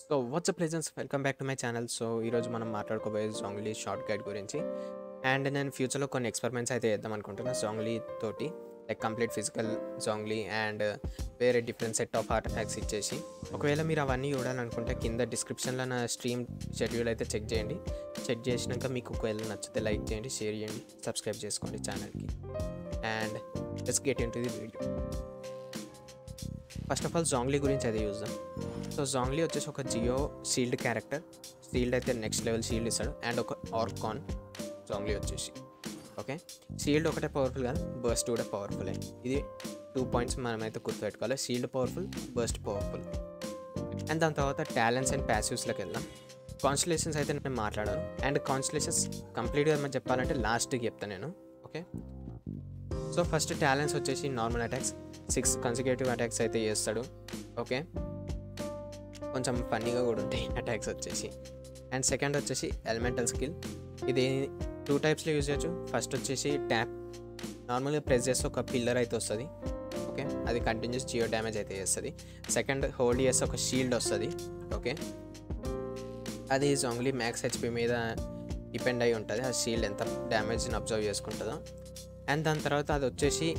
so what's presence welcome back to my channel so ఈరోజు మనం మాట్లాడుకోబోయే జాంగ్లీ షార్ట్ గైడ్ గురించి అండ్ నేను ఫ్యూచర్లో కొన్ని ఎక్స్పెరిమెంట్స్ అయితే చేద్దాం అనుకుంటున్నా జాంగ్లీ తోటి like complete physical Zhongli and వేరే different set of heart attacks ఇచ్చేసి ఒకవేళ మీరు అవన్నీ చూడాలనుకుంటే కింద డిస్క్రిప్షన్లో నా స్ట్రీమ్ షెడ్యూల్ అయితే చెక్ చేయండి చెక్ చేసినాక మీకు ఒకవేళ నచ్చితే లైక్ చేయండి షేర్ చేయండి సబ్స్క్రైబ్ చేసుకోండి ఛానల్కి and let's get into the video first of all Zhongli గురించి అయితే చూద్దాం సో జాంగ్లీ వచ్చేసి ఒక జియో షీల్డ్ క్యారెక్టర్ షీల్డ్ అయితే నెక్స్ట్ లెవెల్ షీల్డ్ ఇస్తాడు అండ్ ఒక ఆర్కాన్ జాంగ్లీ వచ్చేసి ఓకే షీల్డ్ ఒకటే పవర్ఫుల్ కాదు బర్స్ట్ కూడా పవర్ఫుల్ ఇది టూ పాయింట్స్ మనమైతే గుర్తుపెట్టుకోవాలి shield powerful burst powerful and దాని తర్వాత టాలెంట్స్ అండ్ ప్యాసివ్స్లోకి వెళ్దాం కాన్స్టలేషన్స్ అయితే నేను మాట్లాడాను అండ్ కాన్స్టలేషన్స్ కంప్లీట్గా మనం చెప్పాలంటే లాస్ట్కి చెప్తాను నేను ఓకే సో ఫస్ట్ టాలెంట్స్ వచ్చేసి normal attacks six consecutive attacks అయితే చేస్తాడు ఓకే కొంచెం ఫన్నీగా కూడా ఉంటాయి అటాక్స్ వచ్చేసి అండ్ సెకండ్ వచ్చేసి ఎలిమెంటల్ స్కిల్ ఇది టూ టైప్స్లో యూజ్ చేయొచ్చు ఫస్ట్ వచ్చేసి ట్యాప్ నార్మల్గా ప్రెస్ చేస్తే ఒక పిల్లర్ అయితే వస్తుంది ఓకే అది కంటిన్యూస్ జియో డ్యామేజ్ అయితే చేస్తుంది సెకండ్ హోల్డ్ చేస్తే ఒక షీల్డ్ వస్తుంది ఓకే అది ఓన్లీ మ్యాక్స్ హెచ్పి మీద డిపెండ్ అయి ఉంటుంది ఆ షీల్డ్ ఎంత డ్యామేజ్ని అబ్జర్వ్ చేసుకుంటుందో అండ్ దాని తర్వాత అది వచ్చేసి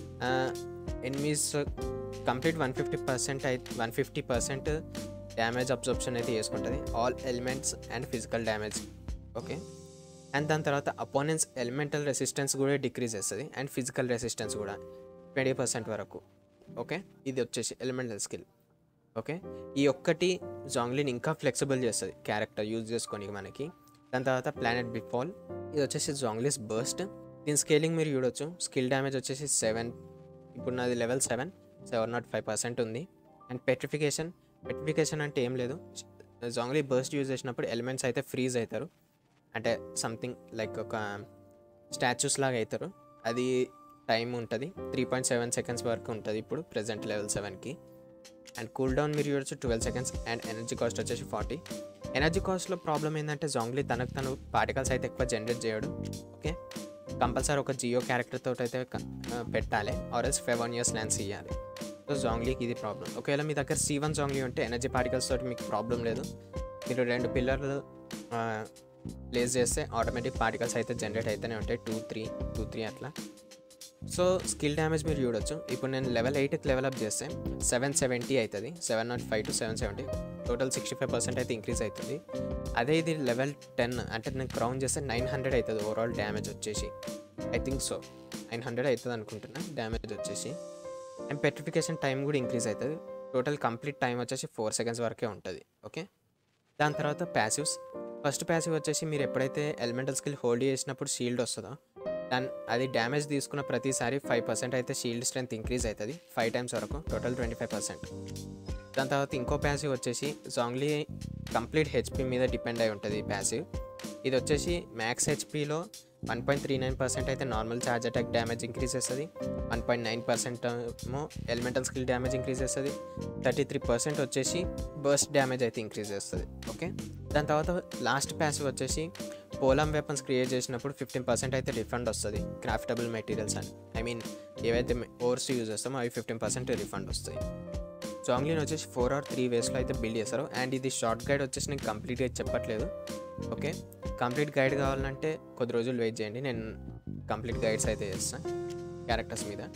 enemies complete one fifty percent అయితే one fifty percent damage absorption అయితే చేసుకుంటుంది all elements and physical damage okay and దాని తర్వాత అపోనెంట్స్ ఎలిమెంటల్ రెసిస్టెన్స్ కూడా డిక్రీజ్ చేస్తుంది అండ్ ఫిజికల్ రెసిస్టెన్స్ కూడా ట్వంటీ పర్సెంట్ వరకు ఓకే ఇది వచ్చేసి ఎలిమెంటల్ స్కిల్ ఓకే ఈ ఒక్కటి జాంగ్లీని ఇంకా ఫ్లెక్సిబుల్ చేస్తుంది క్యారెక్టర్ యూజ్ చేసుకొని మనకి దాని తర్వాత ప్లానెట్ బిఫాల్ ఇది వచ్చేసి జాంగ్లీస్ బర్స్ట్ దీని స్కేలింగ్ మీరు చూడొచ్చు స్కిల్ డ్యామేజ్ వచ్చేసి సెవెన్ ఇప్పుడు నాది level seven seven nought five percent ఉంది అండ్ పెట్రిఫికేషన్ పెట్రిఫికేషన్ అంటే ఏం లేదు జాంగ్లీ బర్స్ట్ యూజ్ చేసినప్పుడు ఎలిమెంట్స్ అయితే ఫ్రీజ్ అవుతారు అంటే సంథింగ్ లైక్ ఒక స్టాచ్యూస్ లాగా అవుతారు అది టైం ఉంటుంది త్రీ పాయింట్ సెవెన్ సెకండ్స్ వరకు ఉంటుంది ఇప్పుడు ప్రజెంట్ లెవెల్ సెవెన్కి అండ్ కూల్ డౌన్ మీరు చూడొచ్చు twelve seconds and energy cost వచ్చేసి ఫార్టీ ఎనర్జీ కాస్ట్లో ప్రాబ్లం ఏంటంటే జాంగ్లీ తనకు తను పార్టికల్స్ అయితే ఎక్కువ జనరేట్ చేయడు ఓకే కంపల్సరీ ఒక జియో క్యారెక్టర్ తోటి అయితే క- ఆ, పెట్టాలి ఆర్ఎల్స్ ఫెవెన్ ఇయర్స్ ల్యాన్స్ ఇవ్వాలి సో జాంగ్లీకి ఇది ప్రాబ్లం ఒకవేళ మీ దగ్గర సి వన్ జాంగ్లీ ఉంటే ఎనర్జీ పార్టికల్స్ తోటి మీకు ప్రాబ్లం లేదు మీరు రెండు పిల్లర్లు ప్లేస్ చేస్తే ఆటోమేటిక్ పార్టికల్స్ అయితే జనరేట్ అయితేనే ఉంటాయి టూ త్రీ టూ త్రీ అట్లా సో స్కిల్ డ్యామేజ్ మీరు చూడొచ్చు ఇప్పుడు నేను లెవెల్ ఎయిట్కి లెవెల్ అప్ చేస్తే సెవెన్ సెవెంటీ అవుతుంది seven nought five to seven seventy total sixty five percent అయితే ఇంక్రీజ్ అవుతుంది అదే ఇది లెవెల్ టెన్ అంటే నేను క్రౌన్ చేస్తే నైన్ హండ్రెడ్ అవుతుంది ఓవరాల్ డ్యామేజ్ వచ్చేసి I think so nine hundred అవుతుంది అనుకుంటున్నా డ్యామేజ్ వచ్చేసి అండ్ పెట్రిఫికేషన్ టైం కూడా ఇంక్రీజ్ అవుతుంది టోటల్ కంప్లీట్ టైం వచ్చేసి ఫోర్ సెకండ్స్ వరకే ఉంటుంది ఓకే దాని తర్వాత ప్యాసివ్స్ ఫస్ట్ ప్యాసివ్ వచ్చేసి మీరు ఎప్పుడైతే ఎలిమెంటల్ స్కిల్ హోల్డ్ చేసినప్పుడు షీల్డ్ వస్తుందో దాని అది డ్యామేజ్ తీసుకున్న ప్రతిసారి ఫైవ్ పర్సెంట్ అయితే షీల్డ్ స్ట్రెంత్ ఇంక్రీజ్ అవుతుంది ఫైవ్ టైమ్స్ వరకు టోటల్ ట్వంటీ ఫైవ్ పర్సెంట్ దాని తర్వాత ఇంకో ప్యాసివ్ వచ్చేసి జాంగ్లీ కంప్లీట్ హెచ్పి మీద డిపెండ్ అయి ఉంటుంది ఈ ప్యాసివ్ ఇది వచ్చేసి మ్యాక్స్ హెచ్పిలో one point three nine percent అయితే normal charge attack damage increase చేస్తుంది వన్ పాయింట్ నైన్ పర్సెంట్ ఏమో ఎలిమెంటల్ స్కిల్ డ్యామేజ్ ఇంక్రీజ్ చేస్తుంది థర్టీ త్రీ పర్సెంట్ వచ్చేసి బర్స్ట్ డ్యామేజ్ అయితే ఇంక్రీజ్ చేస్తుంది ఓకే దాని తర్వాత లాస్ట్ ప్యాసివ్ వచ్చేసి పోలం వెపన్స్ క్రియేట్ చేసినప్పుడు ఫిఫ్టీన్ పర్సెంట్ అయితే రిఫండ్ వస్తుంది క్రాఫ్టబుల్ మెటీరియల్స్ అని ఐ మీన్ ఏవైతే ఓవర్స్ యూజ్ చేస్తామో అవి ఫిఫ్టీన్ పర్సెంట్ రిఫండ్ వస్తాయి జాంగ్లీన్ వచ్చేసి ఫోర్ ఆర్ త్రీ వేస్లో అయితే బిల్డ్ చేస్తారు అండ్ ఇది షార్ట్ గైడ్ వచ్చేసి నేను కంప్లీట్గా చెప్పట్లేదు ఓకే కంప్లీట్ గైడ్ కావాలంటే కొద్ది రోజులు వెయిట్ చేయండి నేను కంప్లీట్ గైడ్స్ అయితే చేస్తాను క్యారెక్టర్స్ మీద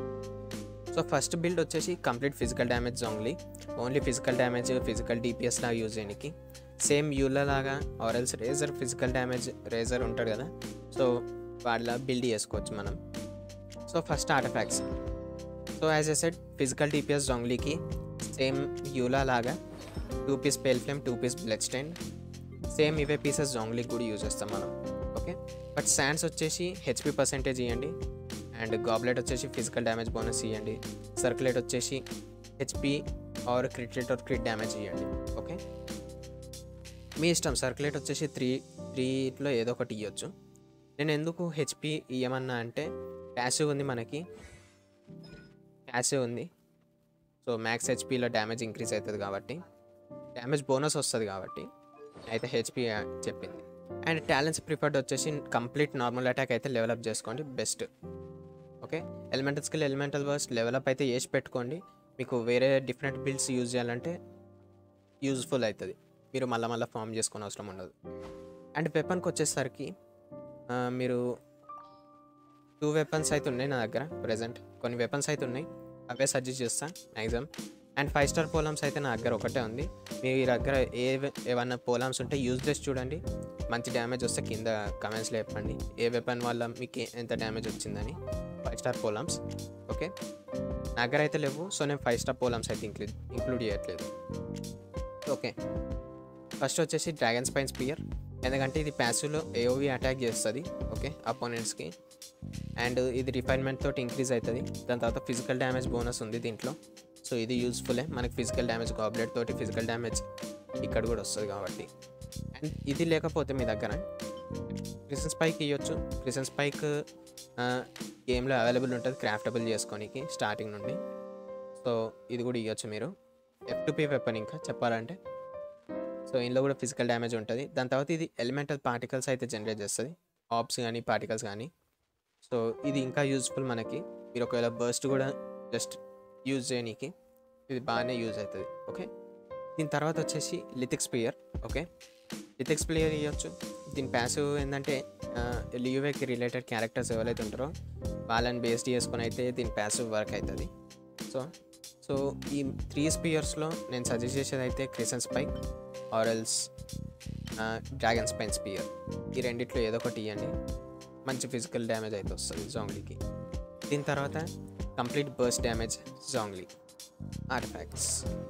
సో ఫస్ట్ బిల్డ్ వచ్చేసి complete physical damage only only physical damage physical DPS లాగా యూజ్ చేయడానికి సేమ్ యూలా లాగా or else razor physical damage razor ఉంటాడు కదా సో వాళ్ళ బిల్డ్ చేసుకోవచ్చు మనం so first artifacts so as a set physical DPS జొంగ్లీకి సేమ్ యూలా లాగా two piece pale flame two piece blood stain same ఇవే పీసెస్ జొంగ్లీకి కూడా యూజ్ చేస్తాం మనం ఓకే బట్ శాండ్స్ వచ్చేసి హెచ్పి పర్సెంటేజ్ ఇవ్వండి అండ్ గాబ్లెట్ వచ్చేసి ఫిజికల్ డ్యామేజ్ బోనస్ ఇవ్వండి సర్క్యులేట్ వచ్చేసి HP or crit or crit damage ఇవ్వండి ఓకే మీ ఇష్టం సర్క్యులేట్ వచ్చేసి త్రీ త్రీలో ఏదో ఒకటి ఇవ్వచ్చు నేను ఎందుకు హెచ్పి ఇవ్వమన్నా అంటే ప్యాసివ్ ఉంది మనకి ప్యాసివ్ ఉంది సో మ్యాక్స్ హెచ్పిలో డ్యామేజ్ ఇంక్రీజ్ అవుతుంది కాబట్టి డ్యామేజ్ బోనస్ వస్తుంది కాబట్టి అయితే హెచ్పి చెప్పింది అండ్ టాలెంట్స్ ప్రిఫర్డ్ వచ్చేసి కంప్లీట్ నార్మల్ అటాక్ అయితే డెవలప్ చేసుకోండి best okay elemental skill elemental burst develop అయితే చేసి పెట్టుకోండి మీకు వేరే డిఫరెంట్ బిల్డ్స్ యూజ్ చేయాలంటే యూజ్ఫుల్ అవుతుంది మీరు మళ్ళీ మళ్ళీ ఫామ్ చేసుకునే అవసరం ఉండదు అండ్ వెపన్కి వచ్చేసరికి ఆ, మీరు టూ వెపన్స్ అయితే ఉన్నాయి నా దగ్గర ప్రజెంట్ కొన్ని వెపన్స్ అయితే ఉన్నాయి అవే సజెస్ట్ చేస్తాను maximum and five star polearms అయితే నా దగ్గర ఒకటే ఉంది మీ దగ్గర ఏ ఏమన్నా పోలమ్స్ ఉంటే యూజ్ చేసి చూడండి మంచి డ్యామేజ్ వస్తే కింద కమెంట్స్లో చెప్పండి ఏ వెపన్ వల్ల మీకు ఏ- ఎంత డ్యామేజ్ వచ్చిందని ఫైవ్ స్టార్ పోలమ్స్ ఓకే నా దగ్గర అయితే లేవు సో నేను ఫైవ్ స్టార్ పోలమ్స్ అయితే ఇంక్లూడ్ ఇంక్లూడ్ చేయట్లేదు ఓకే ఫస్ట్ వచ్చేసి డ్రాగన్ స్పైన్ స్పియర్ ఎందుకంటే ఇది ప్యాసివ్లో ఏఓవి అటాక్ చేస్తుంది ఓకే అపోనెంట్స్కి అండ్ ఇది రిఫైన్మెంట్ తోటి ఇంక్రీజ్ అవుతుంది దాని తర్వాత ఫిజికల్ డ్యామేజ్ బోనస్ ఉంది దీంట్లో సో ఇది యూస్ఫుల్లే మనకి ఫిజికల్ డ్యామేజ్ గాబ్లెట్ తోటి ఫిజికల్ డ్యామేజ్ ఇక్కడ కూడా వస్తుంది కాబట్టి అండ్ ఇది లేకపోతే మీ దగ్గర క్రిసన్ స్పైక్ ఇవ్వచ్చు క్రిసన్ స్పైక్ గేమ్లో అవైలబుల్ ఉంటుంది క్రాఫ్టబుల్ చేసుకోనికి స్టార్టింగ్ నుండి సో ఇది కూడా ఇవ్వచ్చు మీరు ఎఫ్ టు పీ వెపన్ ఇంకా చెప్పాలంటే సో ఇందులో కూడా ఫిజికల్ డ్యామేజ్ ఉంటుంది దాని తర్వాత ఇది ఎలిమెంటల్ పార్టికల్స్ అయితే జనరేట్ చేస్తుంది ఆప్స్ కానీ పార్టికల్స్ కానీ సో ఇది ఇంకా యూజ్ఫుల్ మనకి మీరు ఒకవేళ బర్స్ట్ కూడా జస్ట్ యూజ్ చేయనీకి ఇది బాగానే యూజ్ అవుతుంది ఓకే దీని తర్వాత వచ్చేసి lithic spear okay lithic spear ఇవ్వచ్చు దీని ప్యాసివ్ ఏంటంటే లియువేకి రిలేటెడ్ క్యారెక్టర్స్ ఎవరైతే ఉంటారో వాళ్ళని బేస్డ్ చేసుకొని అయితే దీని ప్యాసివ్ వర్క్ అవుతుంది సో సో ఈ త్రీ స్పియర్స్లో నేను సజెస్ట్ చేసేది అయితే crescent pike or else dragon spine spear ఈ రెండిట్లో ఏదో ఒకటి ఇవ్వండి మంచి ఫిజికల్ డ్యామేజ్ అయితే వస్తుంది జాంగ్లీకి దీని తర్వాత complete burst damage Zhongli artifacts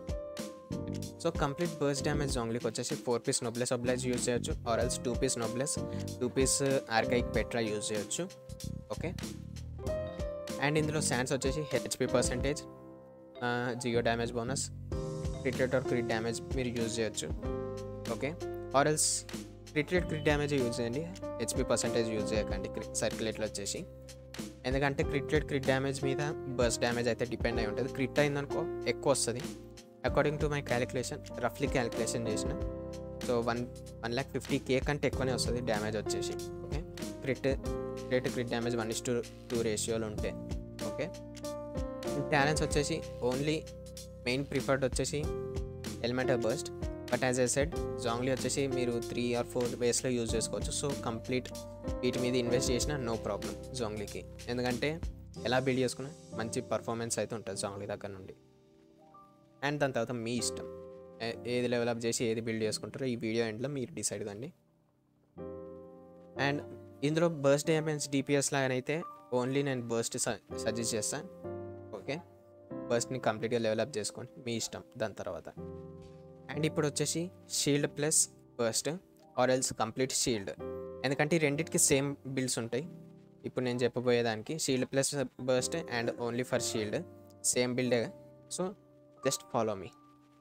so complete burst damage జాంగ్లీకి వచ్చేసి four piece noblesse oblige use చేయొచ్చు or else two piece noblesse two piece archaic petra use చేయొచ్చు ఓకే అండ్ ఇందులో శాండ్స్ వచ్చేసి HP percentage Geo damage bonus crit rate or crit damage మీరు use చేయొచ్చు okay or else crit rate crit damage use చేయండి HP percentage use చేయకండి సర్క్యులేట్లో వచ్చేసి ఎందుకంటే క్రిటెట్ క్రిట్ డ్యామేజ్ మీద బస్ డ్యామేజ్ అయితే డిపెండ్ అయి ఉంటుంది క్రిట్ అయిందనుకో ఎక్కువ వస్తుంది అకార్డింగ్ టు మై క్యాలిక్యులేషన్ రఫ్లీ క్యాలిక్యులేషన్ చేసిన so one one lakh fifty K కంటే ఎక్కువనే వస్తుంది డ్యామేజ్ వచ్చేసి okay crit crit crit damage one is to two రేషియోలు ఉంటే ఓకే టాలెంట్స్ వచ్చేసి ఓన్లీ మెయిన్ ప్రిఫర్డ్ వచ్చేసి elemental burst but as I said Zhongli వచ్చేసి మీరు త్రీ ఆర్ ఫోర్ వేస్లో యూజ్ చేసుకోవచ్చు సో కంప్లీట్ వీటి మీద ఇన్వెస్ట్ చేసిన నో ప్రాబ్లం జాంగ్లీకి ఎందుకంటే ఎలా బిల్డ్ చేసుకున్నా మంచి పర్ఫార్మెన్స్ అయితే ఉంటుంది జాంగ్లీ దగ్గర నుండి అండ్ దాని తర్వాత మీ ఇష్టం ఏ- ఏది డెవలప్ చేసి ఏది బిల్డ్ చేసుకుంటారో ఈ వీడియో ఎండ్లో మీరు డిసైడ్ కండి అండ్ ఇందులో బర్స్ట్ డ్యామేజ్ డిపిఎస్ లాగానైతే ఓన్లీ నేను బర్స్ట్ సజెస్ట్ చేస్తాను ఓకే బర్స్ట్ని కంప్లీట్గా డెవలప్ చేసుకోండి మీ ఇష్టం దాని తర్వాత అండ్ ఇప్పుడు వచ్చేసి shield plus burst or else complete shield ఎందుకంటే ఈ రెండింటికి సేమ్ బిల్డ్స్ ఉంటాయి ఇప్పుడు నేను చెప్పబోయేదానికి shield plus burst and only for shield same బిల్డే so just follow me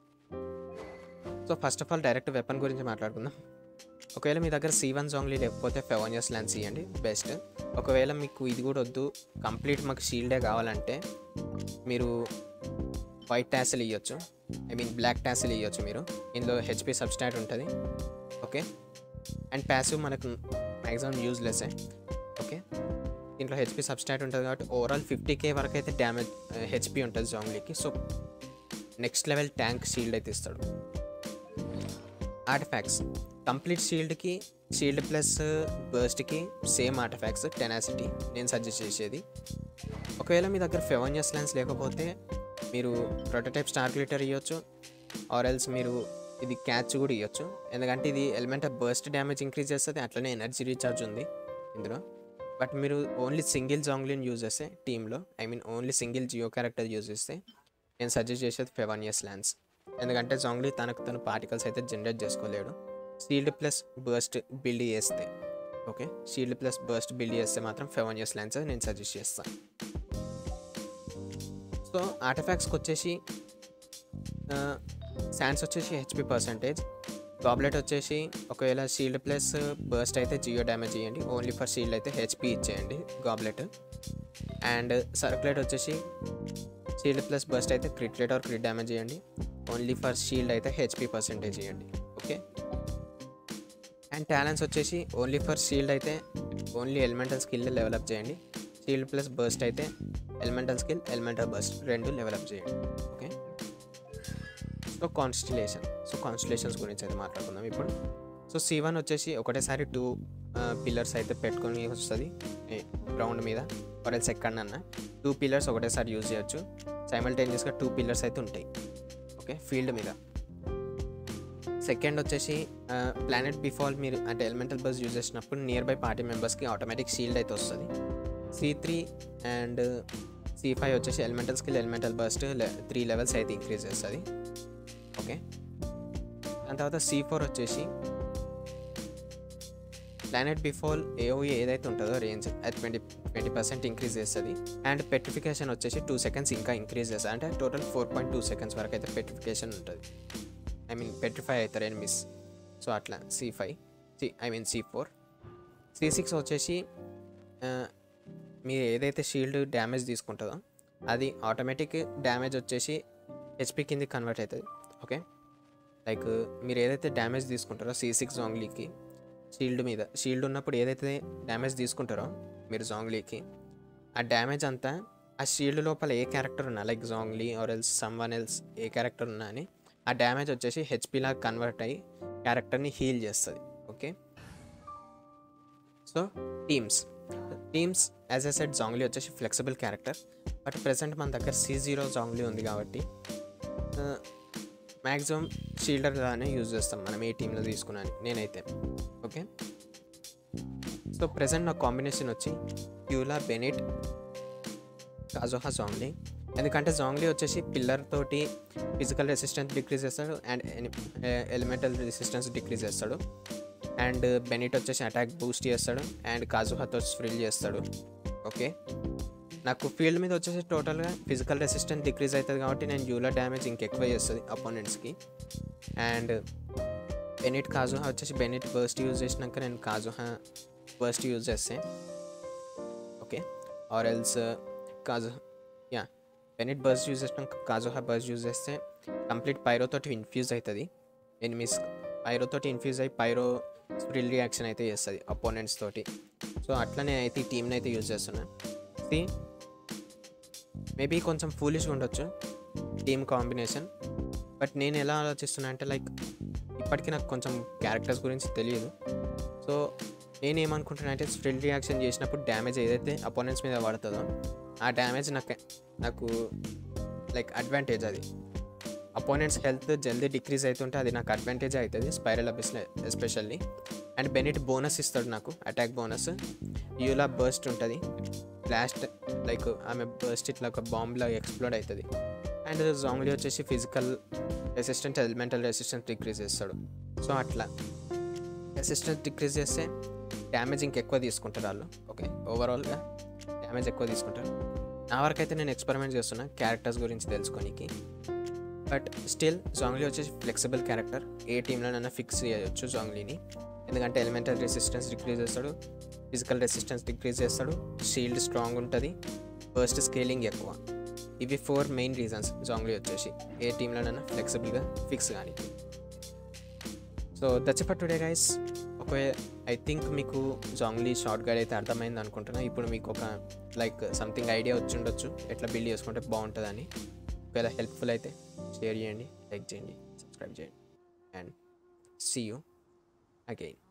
so first of all direct weapon గురించి మాట్లాడుకుందాం ఒకవేళ మీ దగ్గర సి వన్ జాంగ్లీ లేకపోతే ఫెవోనియస్ ల్యాన్స్ ఇవ్వండి బెస్ట్ ఒకవేళ మీకు ఇది కూడా వద్దు కంప్లీట్ మాకు షీల్డే కావాలంటే మీరు వైట్ ట్యాసిల్ ఇవ్వచ్చు ఐ మీన్ బ్లాక్ ట్యాసిల్ ఇవ్వచ్చు మీరు ఇందులో హెచ్పి సబ్స్టాట్ ఉంటుంది ఓకే అండ్ ప్యాసివ్ మనకు మ్యాక్సిమం యూజ్లెస్ ఓకే దీంట్లో హెచ్పి సబ్స్టాట్ ఉంటుంది కాబట్టి ఓవరాల్ ఫిఫ్టీ కే వరకు అయితే డ్యామేజ్ హెచ్పి ఉంటుంది జాంగ్లీకి so next level tank shield అయితే ఇస్తాడు ఆర్టిఫాక్ట్స్ కంప్లీట్ షీల్డ్కి షీల్డ్ ప్లస్ బర్స్ట్కి సేమ్ ఆర్టిఫాక్ట్స్ టెనాసిటీ నేను సజెస్ట్ చేసేది ఒకవేళ మీ దగ్గర ఫెవోనియస్ లెన్స్ లేకపోతే మీరు ప్రొటోటైప్ స్టార్ గ్లిటర్ ఇవ్వచ్చు ఆర్ ఎల్స్ మీరు ఇది క్యాచ్ కూడా ఇవ్వచ్చు ఎందుకంటే ఇది element of burst damage increase చేస్తుంది అట్లనే ఎనర్జీ రీఛార్జ్ ఉంది ఇందులో బట్ మీరు ఓన్లీ సింగిల్ జాంగ్లిన్ యూజ్ చేస్తే టీంలో I mean only single Geo character use చేస్తే నేను సజెస్ట్ చేసేది ఫెవోనియస్ ల్యాన్స్ ఎందుకంటే జాంగ్లీ తనకు తన పార్టికల్స్ అయితే జనరేట్ చేసుకోలేడు షీల్డ్ ప్లస్ బర్స్ట్ బిల్డ్ చేస్తే okay shield plus burst build చేస్తే మాత్రం ఫెవోనియస్ ల్యాన్స్ నేను సజెస్ట్ చేస్తాను సో ఆర్టిఫాక్ట్స్కి వచ్చేసి శాండ్స్ వచ్చేసి హెచ్పి పర్సంటేజ్ గాబ్లెట్ వచ్చేసి ఒకవేళ షీల్డ్ ప్లస్ బర్స్ట్ అయితే జియో డ్యామేజ్ చేయండి ఓన్లీ ఫర్ షీల్డ్ అయితే హెచ్పి ఇచ్చేయండి గాబ్లెట్ అండ్ సర్క్యులేట్ వచ్చేసి షీల్డ్ ప్లస్ బర్స్ట్ అయితే crit rate or crit damage చేయండి ఓన్లీ ఫర్ షీల్డ్ అయితే హెచ్పి పర్సంటేజ్ చేయండి ఓకే అండ్ టాలెంట్స్ వచ్చేసి ఓన్లీ ఫర్ షీల్డ్ అయితే ఓన్లీ ఎలిమెంటల్ స్కిల్ డెవలప్ చేయండి షీల్డ్ ప్లస్ బర్స్ట్ అయితే ఎలిమెంటల్ స్కిల్ ఎలిమెంటల్ బర్స్ట్ రెండు డెవలప్ చేయండి okay so constellation so constellations గురించి అయితే మాట్లాడుకుందాం ఇప్పుడు సో సి వన్ వచ్చేసి ఒకటేసారి టూ పిల్లర్స్ అయితే పెట్టుకొని వస్తుంది గ్రౌండ్ మీద ఆర్ ఎల్స్ ఎక్కడన్నా టూ పిల్లర్స్ ఒకటేసారి యూజ్ చేయొచ్చు సైమల్టేనియస్గా టూ పిల్లర్స్ అయితే ఉంటాయి ఓకే ఫీల్డ్ మీద సెకండ్ వచ్చేసి ప్లానెట్ బిఫాల్ మీరు అంటే ఎలిమెంటల్ బస్ యూజ్ చేసినప్పుడు నియర్ బై పార్టీ మెంబర్స్కి ఆటోమేటిక్ షీల్డ్ అయితే వస్తుంది C three and C five వచ్చేసి elemental skill elemental burst three levels అయితే ఇంక్రీజ్ చేస్తుంది ఓకే దాని తర్వాత సి ఫోర్ వచ్చేసి ప్లానెట్ బిఫాల్ ఏఓఈ ఏదైతే ఉంటుందో రేంజ్ అది ట్వంటీ ట్వంటీ పర్సెంట్ ఇంక్రీజ్ చేస్తుంది అండ్ పెట్రిఫికేషన్ వచ్చేసి టూ సెకండ్స్ ఇంకా ఇంక్రీజ్ చేస్తుంది అంటే total four point two seconds వరకు అయితే పెట్రిఫికేషన్ ఉంటుంది ఐ మీన్ పెట్రిఫై అవుతారు ఎనిమిస్ సో అట్లా C five C I mean C four C six వచ్చేసి ఆ, మీరు ఏదైతే షీల్డ్ డ్యామేజ్ తీసుకుంటుందో అది ఆటోమేటిక్ డ్యామేజ్ వచ్చేసి హెచ్పి కింద కన్వర్ట్ అవుతుంది ఓకే లైక్ మీరు ఏదైతే డ్యామేజ్ తీసుకుంటారో సి సిక్స్ జాంగ్లీకి షీల్డ్ మీద షీల్డ్ ఉన్నప్పుడు ఏదైతే డ్యామేజ్ తీసుకుంటారో మీరు జాంగ్లీకి ఆ డ్యామేజ్ అంతా ఆ షీల్డ్ లోపల ఏ క్యారెక్టర్ ఉన్నా like Zhongli or else someone else ఏ క్యారెక్టర్ ఉన్నా అని ఆ డ్యామేజ్ వచ్చేసి హెచ్పిలా కన్వర్ట్ అయ్యి క్యారెక్టర్ని హీల్ చేస్తుంది okay so teams teams as a set Zhongli వచ్చేసి ఫ్లెక్సిబుల్ క్యారెక్టర్ బట్ ప్రెసెంట్ మన దగ్గర సి జీరో జాంగ్లీ ఉంది కాబట్టి మ్యాక్సిమం షీల్డర్గానే యూజ్ చేస్తాం మనం ఏ టీంలో తీసుకున్నాను నేనైతే ఓకే సో ప్రెసెంట్ నా కాంబినేషన్ వచ్చి ప్యూలా బెనిట్ కాజోహా జాంగ్లీ ఎందుకంటే జాంగ్లీ వచ్చేసి పిల్లర్ తోటి ఫిజికల్ రెసిస్టెన్స్ డిక్రీజ్ చేస్తాడు అండ్ ఎలిమెంటల్ రెసిస్టెన్స్ డిక్రీజ్ చేస్తాడు అండ్ బెనిట్ వచ్చేసి అటాక్ బూస్ట్ చేస్తాడు అండ్ కాజుహాతో ఫ్రిల్ చేస్తాడు ఓకే నాకు ఫీల్డ్ మీద వచ్చేసి టోటల్గా ఫిజికల్ రెసిస్టెన్స్ డిక్రీజ్ అవుతుంది కాబట్టి నేను యూలర్ డ్యామేజ్ ఇంకెక్కువ చేస్తుంది అపోనెంట్స్కి అండ్ బెనిట్ కాజుహా వచ్చేసి బెనిట్ బర్స్ట్ యూజ్ చేసినాక నేను కాజుహా బర్స్ట్ యూజ్ చేస్తే ఓకే ఆర్ ఎల్స్ కాజు యా బెనిట్ బర్స్ట్ యూజ్ చేసినాక కాజుహా బర్స్ట్ యూజ్ చేస్తే కంప్లీట్ పైరోతోటి ఇన్ఫ్యూజ్ అవుతుంది ఎనిమిస్ పైరోతోటి ఇన్ఫ్యూజ్ అయ్యి పైరో స్ప్రిల్ రియాక్షన్ అయితే చేస్తుంది అపోనెంట్స్ తోటి సో అట్లనే అయితే ఈ టీంని అయితే యూజ్ చేస్తున్నాను సి మేబీ కొంచెం ఫూలిష్గా ఉండొచ్చు టీమ్ కాంబినేషన్ బట్ నేను ఎలా ఆలోచిస్తున్నా అంటే లైక్ ఇప్పటికీ నాకు కొంచెం క్యారెక్టర్స్ గురించి తెలియదు సో నేను ఏమనుకుంటున్నా అంటే స్ప్రిల్ రియాక్షన్ చేసినప్పుడు డ్యామేజ్ ఏదైతే అపోనెంట్స్ మీద పడుతుందో ఆ డ్యామేజ్ నాకు నాకు లైక్ అడ్వాంటేజ్ అది అపోనెంట్స్ హెల్త్ జల్దీ డిక్రీజ్ అవుతుంటే అది నాకు అడ్వాంటేజ్ అవుతుంది spiral abyss especially and Bennett bonus ఇస్తాడు నాకు అటాక్ బోనస్ యూలా బర్స్ట్ ఉంటుంది బ్లాస్ట్ లైక్ ఆమె బర్స్ట్ ఇట్లా ఒక బాంబ్లా ఎక్స్ప్లోడ్ అవుతుంది అండ్ జాంగ్లీ వచ్చేసి physical resistant elemental resistance decrease చేస్తాడు సో అట్లా రెసిస్టెన్స్ డిక్రీజ్ చేస్తే డ్యామేజ్ ఇంకెక్కువ తీసుకుంటారు వాళ్ళు ఓకే ఓవరాల్గా డ్యామేజ్ ఎక్కువ తీసుకుంటారు నా వరకు అయితే నేను ఎక్స్పెరిమెంట్ చేస్తున్నా క్యారెక్టర్స్ గురించి తెలుసుకోనికి బట్ స్టిల్ జాంగ్లీ వచ్చేసి ఫ్లెక్సిబుల్ క్యారెక్టర్ ఏ టీంలోనైనా ఫిక్స్ చేయొచ్చు జాంగ్లీని ఎందుకంటే ఎలిమెంటల్ రెసిస్టెన్స్ డిక్రీజ్ చేస్తాడు ఫిజికల్ రెసిస్టెన్స్ డిక్రీజ్ చేస్తాడు షీల్డ్ స్ట్రాంగ్ ఉంటుంది ఫస్ట్ స్కేలింగ్ ఎక్కువ ఇవి ఫోర్ మెయిన్ రీజన్స్ జాంగ్లీ వచ్చేసి ఏ టీంలోనైనా ఫ్లెక్సిబుల్గా ఫిక్స్ కానీ so that's for today guys ఒకవే ఐ థింక్ మీకు జాంగ్లీ షార్ట్ గైడ్ అయితే అర్థమైంది అనుకుంటున్నా ఇప్పుడు మీకు ఒక లైక్ సంథింగ్ ఐడియా వచ్చి ఉండొచ్చు ఎట్లా బిల్డ్ చేసుకుంటే బాగుంటుందని ఒకవేళ హెల్ప్ఫుల్ అయితే షేర్ చేయండి లైక్ చేయండి సబ్స్క్రైబ్ చేయండి అండ్ సీ యూ అగైన్